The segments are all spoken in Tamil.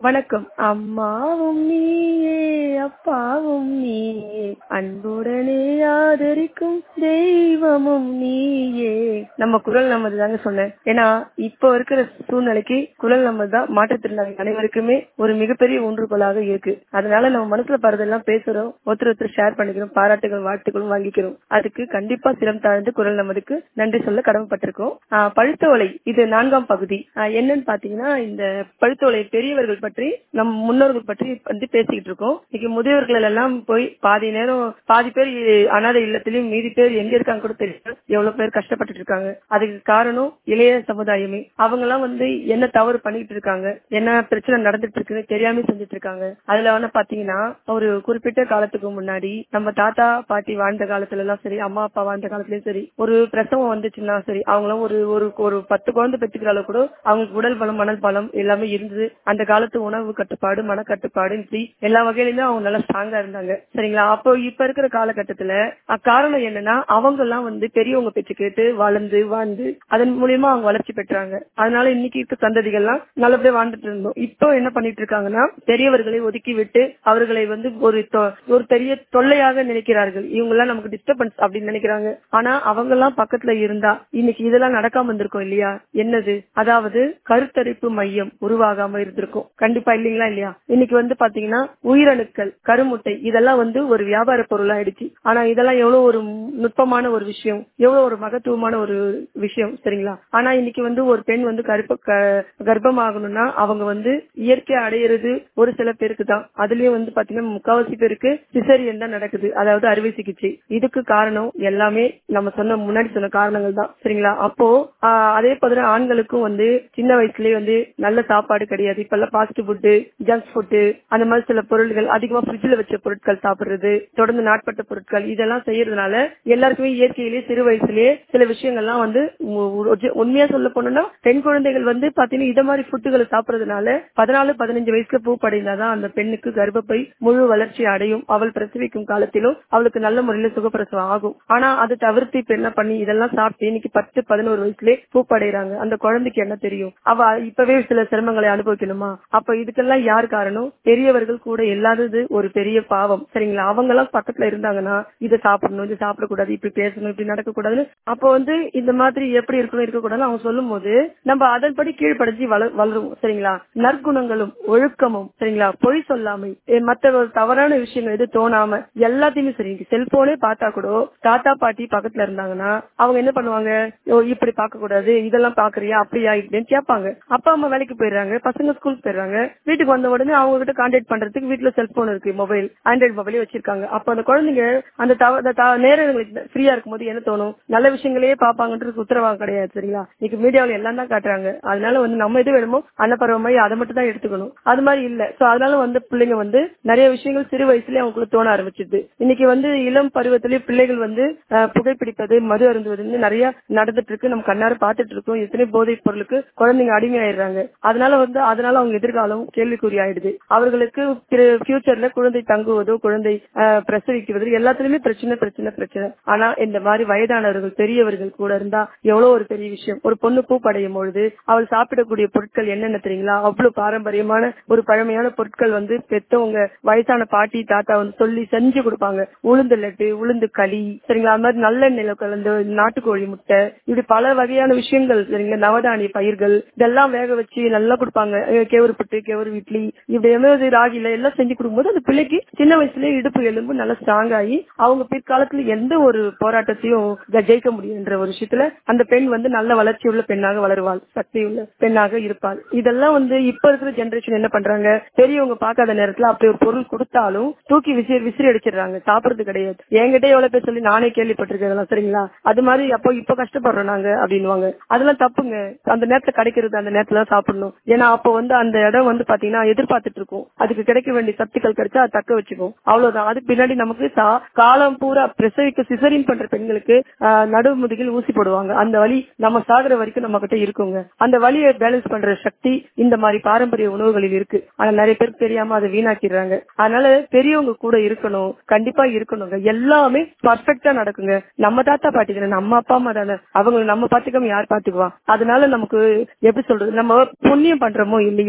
வணக்கம் அம்மாவும் நீயே அப்பாவும் நீயே அன்புடனே ஆதரிக்கும் தெய்வமும் நீயே நம்ம குரல் நமது தாங்க சொன்னேன் ஏன்னா இப்போ இருக்கிற சூழ்நிலைக்கு குரல் நமது தான் மாற்றுத்திறனாளி அனைவருக்குமே ஒரு மிகப்பெரிய ஊன்றுகோலாக இருக்கு அதனால நம்ம மனசுல பறதெல்லாம் பேசுறோம் ஒருத்தர் ஒருத்தர் ஷேர் பண்ணிக்கிறோம் பாராட்டுகள் வாழ்த்துக்களும் வாங்கிக்கிறோம் அதுக்கு கண்டிப்பா சிரம் தாழ்ந்து குரல் நமதுக்கு நன்றி சொல்ல கடமைப்பட்டிருக்கோம் ஆஹ் பழுத்தோலை இது நான்காம் பகுதி ஆஹ் என்னன்னு பாத்தீங்கன்னா இந்த பழுத்தோலை பெரியவர்கள் பற்றி நம் முன்னோர்கள் பற்றி வந்து பேசிக்கிட்டு இருக்கோம் இன்னைக்கு முதியவர்கள் எல்லாம் போய் பாதி நேரம் பாதி பேர் அனாதை இல்லத்திலயும் மீதி பேர் எங்க இருக்காங்க கூட தெரியல எவ்வளவு பேர் கஷ்டப்பட்டுட்டு இருக்காங்க அதுக்கு காரணம் இளைய சமுதாயமே அவங்க எல்லாம் வந்து என்ன தவறு பண்ணிட்டு இருக்காங்க என்ன பிரச்சனை நடந்துட்டு இருக்குன்னு தெரியாம செஞ்சுட்டு இருக்காங்க அதுல வந்து பாத்தீங்கன்னா ஒரு குறிப்பிட்ட காலத்துக்கு முன்னாடி நம்ம தாத்தா பாட்டி வாழ்ந்த காலத்துல எல்லாம் சரி அம்மா அப்பா வாழ்ந்த காலத்துலயும் சரி ஒரு பிரசவம் வந்துச்சுன்னா சரி அவங்களும் ஒரு ஒரு ஒரு பத்து குழந்தை பெற்றுக்கிற அளவு கூட அவங்களுக்கு உடல் பலம் மணல் பலம் எல்லாமே இருந்தது அந்த காலத்து உணவு கட்டுப்பாடு மனக்கட்டுப்பாடு இப்படி எல்லா வகையிலுமே அவங்க நல்லா ஸ்ட்ராங்கா இருந்தாங்க சரிங்களா அப்போ இப்ப இருக்கிற காலகட்டத்துல அக்காரணம் என்னன்னா அவங்க எல்லாம் வந்து பெரியவங்க பேச்சு கேட்டு வளர்ந்து வாழ்ந்து அதன் மூலியமா அவங்க வளர்ச்சி பெற்றாங்க அதனால இன்னைக்கு இருக்க சந்ததிகள்லாம் நல்லபடியா வாழ்ந்துட்டு இருந்தோம் இப்போ என்ன பண்ணிட்டு இருக்காங்கன்னா பெரியவர்களை ஒதுக்கி விட்டு அவர்களை வந்து ஒரு தொ- ஒரு பெரிய தொல்லையாக நினைக்கிறார்கள் இவங்க எல்லாம் நமக்கு டிஸ்டர்பன்ஸ் அப்படின்னு நினைக்கிறாங்க ஆனா அவங்க எல்லாம் பக்கத்துல இருந்தா இன்னைக்கு இதெல்லாம் நடக்காம இருந்திருக்கும் இல்லையா என்னது அதாவது கருத்தரிப்பு மையம் உருவாகாம இருந்திருக்கும் கண்டிப்பா இல்லீங்களா இல்லையா இன்னைக்கு வந்து பாத்தீங்கன்னா உயிரணுக்கள் கருமுட்டை இதெல்லாம் வந்து ஒரு வியாபார பொருள் ஆயிடுச்சு ஆனா இதெல்லாம் எவ்வளவு ஒரு நுட்பமான ஒரு விஷயம் எவ்வளவு ஒரு மகத்துவமான ஒரு விஷயம் சரிங்களா ஆனா இன்னைக்கு வந்து ஒரு பெண் வந்து கருப்ப க- கர்ப்பமாகணும்னா அவங்க வந்து இயற்கை அடையிறது ஒரு சில பேருக்கு தான் அதுலயும் வந்து பாத்தீங்கன்னா முக்காவாசி பேருக்கு சிசரியன் தான் நடக்குது அதாவது அறுவை சிகிச்சை இதுக்கு காரணம் எல்லாமே நம்ம சொன்ன முன்னாடி சொன்ன காரணங்கள் தான் சரிங்களா அப்போ ஆஹ், அதே போல ஆண்களுக்கும் வந்து சின்ன வயசுலயே வந்து நல்ல சாப்பாடு கிடையாது இப்ப எல்லாம் ஃபாஸ்ட் ஃபுட்டு ஜங்க் ஃபுட்டு அந்த மாதிரி சில பொருள்கள் அதிகமா ஃப்ரிட்ஜ்ல வச்ச பொருட்கள் சாப்பிடுறது தொடர்ந்து நாட்பட்ட பொருட்கள் இதெல்லாம் செய்யறதுனால எல்லாருக்குமே இயற்கையிலேயே சிறு வயசுலயே சில விஷயங்கள்லாம் வந்து உ- உ- உண்மையா சொல்ல போனோம்னா பெண் குழந்தைகள் வந்து பாத்தீங்கன்னா இத மாதிரி ஃபுட்டுகளை சாப்பிடுறதுனால பதினாலு பதினஞ்சு வயசுல பூப்படைந்தாதான் அந்த பெண்ணுக்கு கர்ப்பப்பை முழு வளர்ச்சி அடையும் அவள் பிரசவிக்கும் காலத்திலும் அவளுக்கு நல்ல முறையில சுகப்பிரசவம் ஆகும் ஆனா அதை தவிர்த்து இப்ப என்ன பண்ணி இதெல்லாம் சாப்பிட்டு இன்னைக்கு பத்து பதினோரு வயசுலயே பூப்படைறாங்க அந்த குழந்தைக்கு என்ன தெரியும் அவ இப்பவே சில சிரமங்களை அனுபவிக்கணுமா அப்ப இதுக்கெல்லாம் யார் காரணம் பெரியவர்கள் கூட இல்லாதது ஒரு பெரிய பாவம் சரிங்களா அவங்க எல்லாம் பக்கத்துல இருந்தாங்கன்னா இதை சாப்பிடணும் இது சாப்பிடக்கூடாது இப்படி பேசணும் இப்படி நடக்கக்கூடாதுன்னு அப்போ வந்து இந்த மாதிரி எப்படி இருக்கணும் இருக்கக்கூடாதுன்னு அவங்க சொல்லும் போது நம்ம அதன்படி கீழ்ப்படைஞ்சு வள வளருவோம் சரிங்களா நற்குணங்களும் ஒழுக்கமும் சரிங்களா பொய் சொல்லாமை எ, மத்த ஒரு தவறான விஷயங்கள் எது தோணாம எல்லாத்தையுமே சரி செல்போனே பார்த்தா கூட தாத்தா பாட்டி பக்கத்துல இருந்தாங்கன்னா அவங்க என்ன பண்ணுவாங்க ஓ இப்படி பார்க்க கூடாது இதெல்லாம் பாக்குறியா அப்படியா இப்படின்னு கேட்பாங்க அப்பா அம்மா வேலைக்கு போயிடுறாங்க பசங்க ஸ்கூலுக்கு போயிடுறாங்க வீட்டுக்கு வந்த உடனே அவங்க கிட்ட கான்டாக்ட் பண்றதுக்கு வீட்டுல செல்போன் இருக்கு மொபைல் ஆண்ட்ராய்டு மொபைலே வச்சிருக்காங்க அப்ப அந்த குழந்தைங்க அந்த தவ- அந்த த- நேரங்களுக்கு ஃப்ரீயா இருக்கும்போது என்ன தோணும் நல்ல விஷயங்களையே பாப்பாங்கன்றது உத்தரவாதம் கிடையாது சரிங்களா இன்னைக்கு மீடியாவில் எல்லாம் தான் காட்டுறாங்க அதனால வந்து நம்ம எது வேணுமோ அன்னப்பருவம் மாதிரி அதை மட்டும் தான் எடுத்துக்கணும் அது மாதிரி இல்ல சோ அதனால வந்து பிள்ளைங்க வந்து நிறைய விஷயங்கள் சிறு வயசுலயே அவங்களுக்கு தோண ஆரம்பிச்சிருது இன்னைக்கு வந்து இளம் பருவத்திலேயே பிள்ளைகள் வந்து அஹ், புகைப்பிடிப்பது மது அருந்துவது நிறைய நடந்துட்டு இருக்கு நம்ம கண்ணார பாத்துட்டு இருக்கோம் எத்தனை போதைப் பொருளுக்கு குழந்தைங்க அடிமையாயிடுறாங்க அதனால வந்து அதனால அவங்க எதிர்காலம் கேள்விக்குறி ஆயிடுது அவர்களுக்கு ஃபியூச்சர்ல குழந்தை தங்குவதோ குழந்தை அஹ், பிரசவிக்குவதோ எல்லாத்துலயுமே பிரச்சனை பிரச்சனை பிரச்சனை ஆனா இந்த மாதிரி வயதானவர்கள் பெரியவர்கள் கூட இருந்தா எவ்வளவு ஒரு பெரிய விஷயம் ஒரு பொண்ணு பூ படையும் பொழுது அவள் சாப்பிடக்கூடிய பொருட்கள் என்னென்ன தெரியுங்களா அவ்வளவு பாரம்பரியமான ஒரு பழமையான பொருட்கள் வந்து பெத்தவங்க வயசான பாட்டி தாத்தா வந்து சொல்லி செஞ்சு கொடுப்பாங்க உளுந்து லட்டு உளுந்து களி சரிங்களா அது மாதிரி நல்லெண்ணெயில கலந்து நாட்டுக்கோழி முட்டை இப்படி பல வகையான விஷயங்கள் சரிங்களா நவதானிய பயிர்கள் இதெல்லாம் வேக வச்சு நல்லா கொடுப்பாங்க அஹ் கேவரு புட்டு கேவரு இட்லி இப்படி எல்லாம் ராகில எல்லாம் செஞ்சு கொடுக்கும்போது அந்த பிள்ளைக்கு சின்ன வயசுலயே இடுப்பு எலும்பு நல்லா ஸ்ட்ராங் ஆகி அவங்க பிற்காலத்துல எந்த ஒரு போராட்டத்தையும் ஜ- ஜெயிக்க முடியுன்ற ஒரு விஷயத்துல அந்த பெண் வந்து நல்ல வளர்ச்சி உள்ள பெண்ணாக வளருவாள் சக்தி உள்ள பெண்ணாக இருப்பாள் இதெல்லாம் வந்து இப்ப இருக்கிற ஜெனரேஷன் என்ன பண்றாங்க பெரியவங்க பார்க்காத நேரத்துல அப்படி ஒரு பொருள் கொடுத்தாலும் தூக்கி விசிறி விசிறி அடிச்சிடுறாங்க சாப்பிடுறது கிடையாது என்கிட்ட எவ்வளவு பேர் சொல்லி நானே கேள்விப்பட்டிருக்கேன் இதெல்லாம் சரிங்களா அது மாதிரி அப்போ இப்ப கஷ்டப்படுறோம் நாங்க அப்படின்னுவாங்க அதெல்லாம் தப்புங்க அந்த நேரத்துல கிடைக்கிறது அந்த நேரத்துல தான் சாப்பிடணும் ஏன்னா அப்போ வந்து அந்த இடம் வந்து பாத்தீங்கன்னா எதிர்பார்த்துட்டு இருக்கும் அதுக்கு கிடைக்க வேண்டிய சத்துக்கள் கிடைச்சா அது தக்க வச்சுக்கும் அவ்வளவுதான் அதுக்கு பின்னாடி நமக்கு சா- காலம் பூரா பிரசவிக்க சிசரின் பண்ற பெண்களுக்கு ஆஹ், நடுவு முதுகில் ஊசி போடுவாங்க அந்த வலி நம்ம சாகுற வரைக்கும் நம்ம கிட்ட இருக்குங்க அந்த வலியை பேலன்ஸ் பண்ற சக்தி இந்த மாதிரி பாரம்பரிய உணவுகளில் இருக்கு ஆனா நிறைய பேருக்கு தெரியாம அதை வீணாக்கிடுறாங்க அதனால பெரியவங்க கூட இருக்கணும் கண்டிப்பா இருக்கணுங்க எல்லாமே பர்ஃபெக்டா நடக்குங்க நம்ம தாத்தா பாட்டி தானே நம்ம அப்பா அம்மா தானே அவங்க நம்ம பாத்துக்காம யார் பாத்துக்குவா அதனால நமக்கு எப்படி சொல்றது நம்ம புண்ணியம் பண்றோமோ இல்லையோ தயவு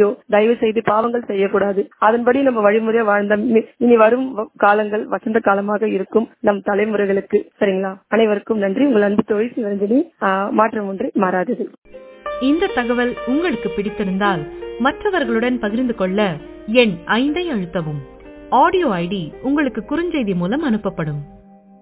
தயவு செய்து பாவங்கள் செய்யக்கூடாது அதன்படி நம்ம வழிமுறையா வாழ்ந்த இனி வரும் காலங்கள் வசந்த காலமாக இருக்கும் நம் தலைமுறைகளுக்கு சரிங்களா அனைவருக்கும் நன்றி உங்கள் அன்பு தொழில் சிவரஞ்சனி மாற்றம் ஒன்று மாறாதது இந்த தகவல் உங்களுக்கு பிடித்திருந்தால் மற்றவர்களுடன் பகிர்ந்து கொள்ள எண் ஐந்தை அழுத்தவும் ஆடியோ ஐடி உங்களுக்கு குறுஞ்செய்தி மூலம் அனுப்பப்படும்